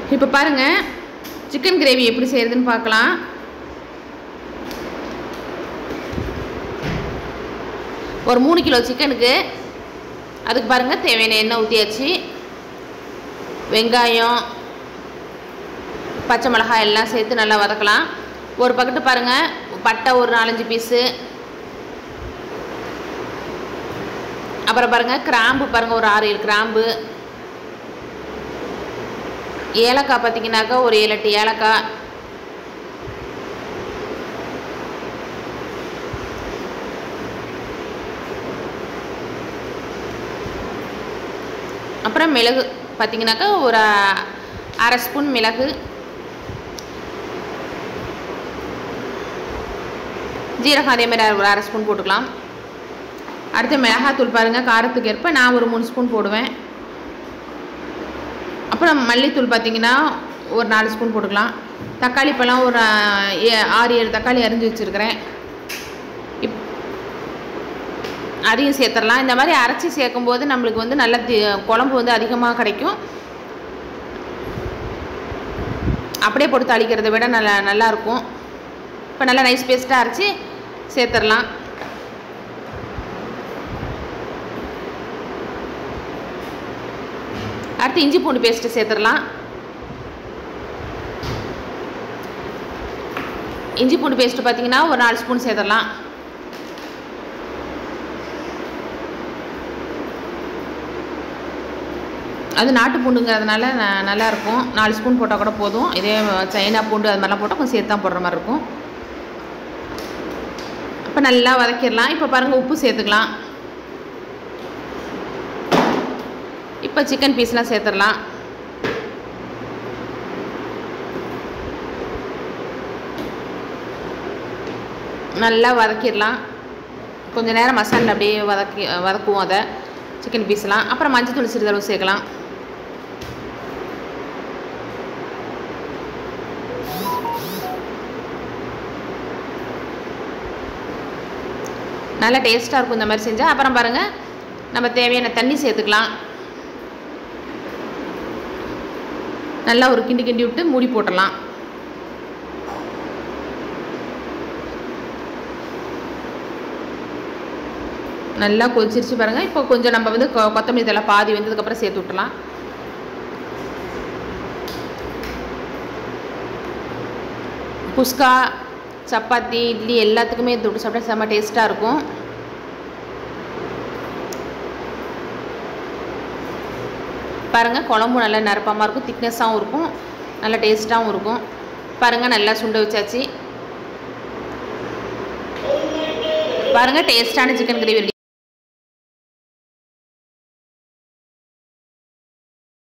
இப்போ பாருங்கள் chicken gravy எப்படி செய்கிறதுன்னு பார்க்கலாம் ஒரு மூணு கிலோ சிக்கனுக்கு அதுக்கு பாருங்கள் தேவையான எண்ணெய் ஊற்றியாச்சு வெங்காயம் பச்சை மிளகாய் எல்லாம் சேர்த்து நல்லா வதக்கலாம் ஒரு பக்கெட்டு பாருங்கள் பட்டை ஒரு நாலஞ்சு பீஸு அப்புறம் பாருங்கள் கிராம்பு பாருங்கள் ஒரு ஆறு ஏழு கிராம்பு ஏலக்காய் பார்த்தீங்கன்னாக்கா ஒரு ஏழு எட்டு ஏலக்காய் அப்புறம் மிளகு பார்த்தீங்கன்னாக்கா ஒரு அரை ஸ்பூன் மிளகு ஜீரகம் அதே மாதிரி ஒரு அரை ஸ்பூன் போட்டுக்கலாம் அடுத்து மிளகாத்தூள் பாருங்கள் காரத்துக்கு ஏற்ப நான் ஒரு மூணு ஸ்பூன் போடுவேன் அப்புறம் மல்லித்தூள் பார்த்தீங்கன்னா ஒரு நாலு ஸ்பூன் போட்டுக்கலாம் தக்காளி பழம் ஒரு ஏ- ஆறு ஏழு தக்காளி அரிஞ்சு வச்சுருக்கிறேன் இப் அதையும் சேர்த்துடலாம் இந்த மாதிரி அரைச்சி சேர்க்கும்போது நம்மளுக்கு வந்து நல்ல தி குழம்பு வந்து அதிகமாக கிடைக்கும் அப்படியே போட்டு தாளிக்கிறதை விட நல்லா நல்லாயிருக்கும் இப்போ நல்லா நைஸ் பேஸ்ட்டாக அரைச்சி சேர்த்துடலாம் அடுத்து இஞ்சி பூண்டு பேஸ்ட்டு சேர்த்துடலாம் இஞ்சி பூண்டு பேஸ்ட்டு பார்த்தீங்கன்னா ஒரு நாலு ஸ்பூன் சேர்த்துடலாம் அது நாட்டு பூண்டுங்கிறதுனால ந- நல்லா இருக்கும் நாலு ஸ்பூன் போட்டால் கூட போதும் இதே சைனா பூண்டு அது மாதிரிலாம் போட்டால் கொஞ்சம் சேர்த்து தான் போடுற மாதிரி இருக்கும் இப்போ நல்லா வதக்கிடலாம் இப்போ பாருங்கள் உப்பு சேர்த்துக்கலாம் இப்போ சிக்கன் பீஸ்லாம் சேர்த்துடலாம் நல்லா வதக்கிடலாம் கொஞ்ச நேரம் மசாலா அப்படியே வதக்கி வதக்குவோம் அதை சிக்கன் பீஸ்லாம் அப்புறம் மஞ்சள் தூள் சிறிதளவு சேர்க்கலாம் நல்லா டேஸ்ட்டாக இருக்கும் இந்த மாதிரி செஞ்சால் அப்புறம் பாருங்கள் நம்ம தேவையான தண்ணி சேர்த்துக்கலாம் நல்லா ஒரு கிண்டி கிண்டி விட்டு மூடி போட்டுடலாம் நல்லா கொதிச்சிருச்சு பாருங்கள் இப்போ கொஞ்சம் நம்ம வந்து கொ- கொத்தமல்லி தழை பாதி வெந்ததுக்கப்புறம் சேர்த்து விட்டுலாம் குஸ்கா சப்பாத்தி இட்லி எல்லாத்துக்குமே தொட்டு சாப்பிட்டா செம்ம டேஸ்ட்டாக இருக்கும் பாருங்கள் குழம்பும் நல்லா நிரப்பமாக இருக்கும் திக்னஸாகவும் இருக்கும் நல்லா டேஸ்ட்டாகவும் இருக்கும் பாருங்கள் நல்லா சுண்ட வச்சாச்சு பாருங்கள் டேஸ்ட்டான சிக்கன் கிரேவி